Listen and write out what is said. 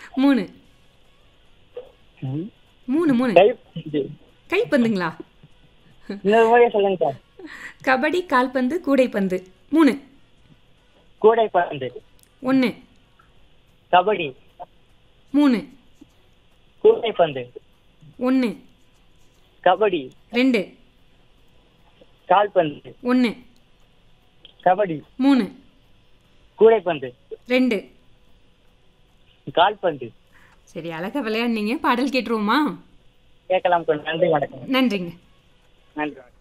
மூணு ம். மூணு மூணு கைப்பந்து கைப்பந்துங்களா இன்னொரு முறையே சொல்லுங்க சார் கபடி கால்பந்து கூடைப்பந்து மூணு கூடைப்பந்து ஒன்று கபடி மூணு கூடைப்பந்து ஒன்று கபடி ரெண்டு கால்பந்து ஒன்று கபடி மூணு கூடைப்பந்து ரெண்டு கால்பந்து சரி அழகா விளையாடுனீங்க பாடல் கேட்டுருவோமா கேட்கலாம் கொஞ்சம் நன்றி வணக்கம் நன்றிங்க நன்றி வணக்கம்